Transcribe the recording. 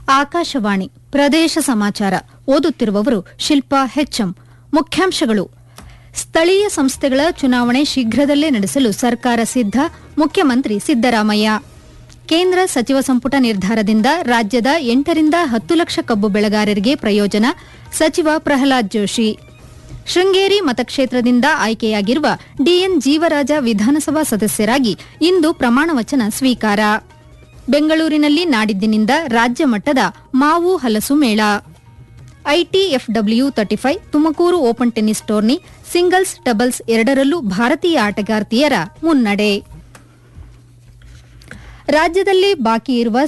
ಆಕಾಶವಾಣಿ ಪ್ರದೇಶ ಸಮಾಚಾರ ಓದುತ್ತಿರುವವರು ಶಿಲ್ಪಾ ಹೆಚ್ಎಂ ಮುಖ್ಯಾಂಶಗಳು ಸ್ಥಳೀಯ ಸಂಸ್ಥೆಗಳ ಚುನಾವಣೆ ಶೀಘ್ರದಲ್ಲೇ ನಡೆಸಲು ಸರ್ಕಾರ ಸಿದ್ಧ ಮುಖ್ಯಮಂತ್ರಿ ಸಿದ್ದರಾಮಯ್ಯ ಕೇಂದ್ರ ಸಚಿವ ಸಂಪುಟ ನಿರ್ಧಾರದಿಂದ ರಾಜ್ಯದ ಎಂಟರಿಂದ ಹತ್ತು ಲಕ್ಷ ಕಬ್ಬು ಬೆಳೆಗಾರರಿಗೆ ಪ್ರಯೋಜನ ಸಚಿವ ಪ್ರಹ್ಲಾದ್ ಜೋಶಿ ಶೃಂಗೇರಿ ಮತಕ್ಷೇತ್ರದಿಂದ ಆಯ್ಕೆಯಾಗಿರುವ ಡಿಎನ್ ಜೀವರಾಜ ವಿಧಾನಸಭಾ ಸದಸ್ಯರಾಗಿ ಇಂದು ಪ್ರಮಾಣವಚನ ಸ್ವೀಕಾರ ಬೆಂಗಳೂರಿನಲ್ಲಿ ನಾಡಿದ್ದಿನಿಂದ ರಾಜ್ಯ ಮಟ್ಟದ ಮಾವು ಹಲಸು ಮೇಳ ITF W thirty five Tumakuru open tennis tourney singles doubles ಎರಡರಲ್ಲೂ ಭಾರತೀಯ ಆಟಗಾರ್ತಿಯರ ಮುನ್ನಡೆ ರಾಜ್ಯದಲ್ಲಿ ಬಾಕಿ ಇರುವ